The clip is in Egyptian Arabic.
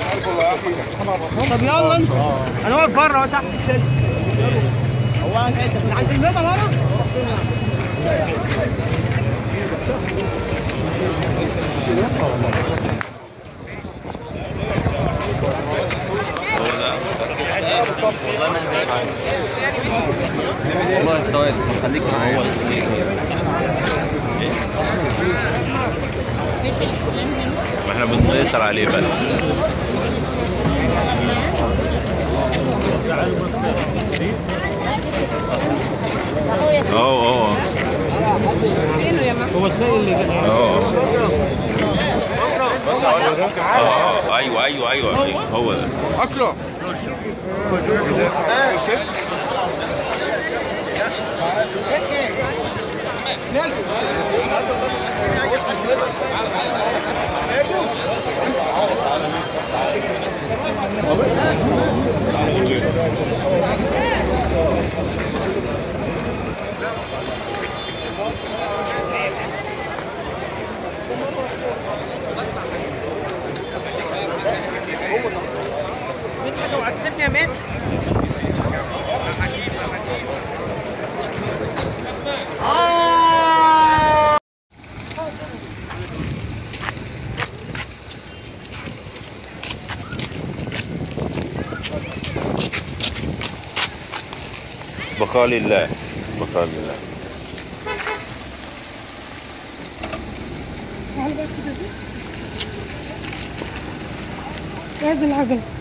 طب يلا انزل انا واقف بره اهو تحت السلم هو انت من عند البيضه بره والله ثواني خليك معايا ما احنا بنيسر عليه بقى اه اه فينه يا محمد هو تلاقي اللي اه اه ايوه ايوه ايوه ايوه هو ده اكرم مدحت وعسبني يا مدحت بقاء لله بقاء لله تعال بقى كده هذه العجلة